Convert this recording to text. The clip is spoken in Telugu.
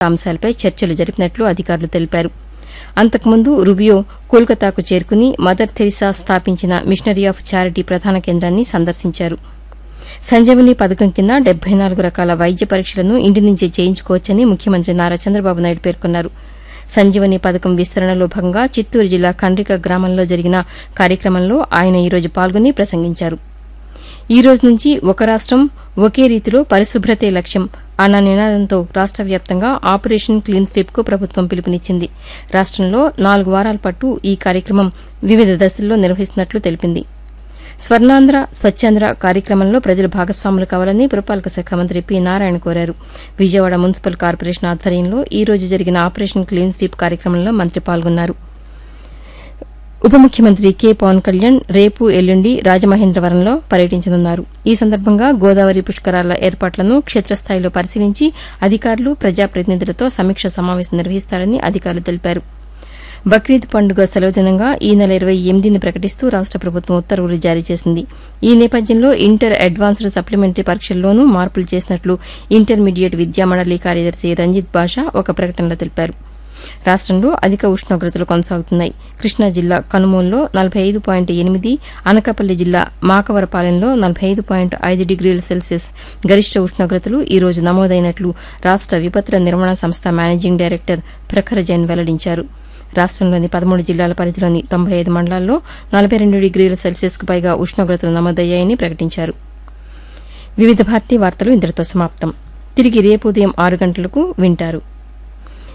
అంశాలపై చర్చలు జరిపినట్లు అధికారులు తెలిపారు అంతకుముందు రుబియో కోల్కతాకు చేరుకుని మదర్ థెరిసా స్థాపించిన మిషనరీ ఆఫ్ చారిటీ ప్రధాన కేంద్రాన్ని సందర్శించారు సంజీవని పథకం కింద డెబ్బై నాలుగు రకాల వైద్య పరీక్షలను ఇంటి నుంచే చేయించుకోవచ్చని ముఖ్యమంత్రి నారా చంద్రబాబు నాయుడు పేర్కొన్నారు సంజీవని పథకం విస్తరణలో భాగంగా చిత్తూరు జిల్లా కండ్రిక గ్రామంలో జరిగిన కార్యక్రమంలో ఆయన ఈరోజు పాల్గొని ప్రసంగించారు ఈ రోజు నుంచి ఒక రాష్టం ఒకే రీతిలో పరిశుభ్రతే లక్ష్యం అన్న నినాదంతో రాష్ట వ్యాప్తంగా ఆపరేషన్ క్లీన్ స్వీప్ కు ప్రభుత్వం పిలుపునిచ్చింది రాష్టంలో నాలుగు వారాల పాటు ఈ కార్యక్రమం వివిధ దశల్లో నిర్వహిస్తున్నట్లు తెలిపింది స్వర్ణాంధ్ర స్వచ్ఛాంధ్ర కార్యక్రమంలో ప్రజలు భాగస్వాములు కావాలని పురపాలక శాఖ మంత్రి పి నారాయణ కోరారు విజయవాడ మున్సిపల్ కార్పొరేషన్ ఆధ్వర్యంలో ఈ రోజు జరిగిన ఆపరేషన్ క్లీన్ స్వీప్ కార్యక్రమంలో మంత్రి పాల్గొన్నారు ఉప ముఖ్యమంత్రి కె పవన్ కళ్యాణ్ రేపు ఎల్లుండి రాజమహేంద్రవరంలో పర్యటించనున్నారు ఈ సందర్భంగా గోదావరి పుష్కరాల ఏర్పాట్లను క్షేత్రస్థాయిలో పరిశీలించి అధికారులు ప్రజాప్రతినిధులతో సమీక్ష సమావేశం నిర్వహిస్తారని అధికారులు తెలిపారు బక్రీద్ పండుగ సెలవు దినంగా ఈ నెల ఇరవై ఎనిమిదిని ప్రకటిస్తూ రాష్ట ప్రభుత్వం ఉత్తర్వులు జారీ చేసింది ఈ నేపథ్యంలో ఇంటర్ అడ్వాన్స్డ్ సప్లిమెంటరీ పరీక్షల్లోనూ మార్పులు చేసినట్లు ఇంటర్మీడియట్ విద్యామండలి కార్యదర్శి రంజిత్ బాషా ఒక ప్రకటనలో తెలిపారు రాష్టంలో అధిక ఉష్ణోగ్రతలు కొనసాగుతున్నాయి కృష్ణా జిల్లా కనుమూల్లో నలభై ఐదు పాయింట్ ఎనిమిది అనకాపల్లి జిల్లా మాకవరపాలెంలో నలభై ఐదు పాయింట్ ఐదు డిగ్రీల సెల్సియస్ గరిష్ట ఉష్ణోగ్రతలు ఈ రోజు నమోదైనట్లు రాష్ట విపత్తుల నిర్వహణ సంస్థ మేనేజింగ్ డైరెక్టర్ ప్రఖర్ జైన్ వెల్లడించారు రాష్టంలోని పదమూడు జిల్లాల పరిధిలోని తొంభై ఐదు మండలాల్లో నలభై రెండు డిగ్రీల సెల్సియస్కు పైగా ఉష్ణోగ్రతలు నమోదయ్యాయని ప్రకటించారు వివిధ భారతీ వార్తలు ఇంతటితో సమాప్తం తిరిగి రేపు ఉదయం ఆరు గంటలకు వింటారు